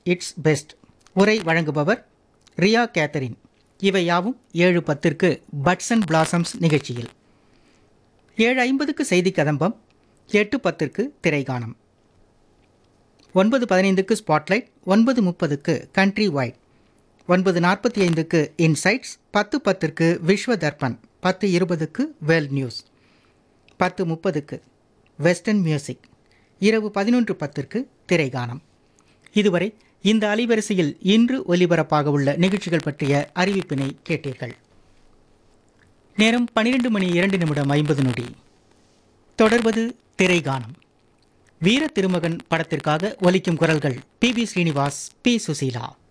it's best உரை வழங்குபவர் Riya Catherine இவை யாவும் ஏழு பத்திற்கு பட்ஸ் அண்ட் பிளாசம்ஸ் நிகழ்ச்சியில் ஏழு ஐம்பதுக்கு செய்தி கதம்பம் எட்டு பத்திற்கு திரைகானம் ஒன்பது பதினைந்துக்கு ஸ்பாட்லைட் ஒன்பது முப்பதுக்கு கண்ட்ரி வைட் ஒன்பது நாற்பத்தி ஐந்துக்கு இன்சைட்ஸ் பத்து பத்திற்கு விஸ்வ தர்பன் பத்து இருபதுக்கு வேர்ல்ட் நியூஸ் பத்து முப்பதுக்கு வெஸ்டர்ன் மியூசிக் இரவு பதினொன்று பத்திற்கு திரைகானம் இதுவரை இந்த அலைவரிசையில் இன்று ஒலிபரப்பாக உள்ள நிகழ்ச்சிகள் பற்றிய அறிவிப்பினை கேட்டீர்கள் நேரம் பன்னிரண்டு மணி இரண்டு நிமிடம் ஐம்பது நொடி தொடர்வது திரைகானம் வீர திருமகன் படத்திற்காக ஒலிக்கும் குரல்கள் பி பி ஸ்ரீனிவாஸ் பி சுசீலா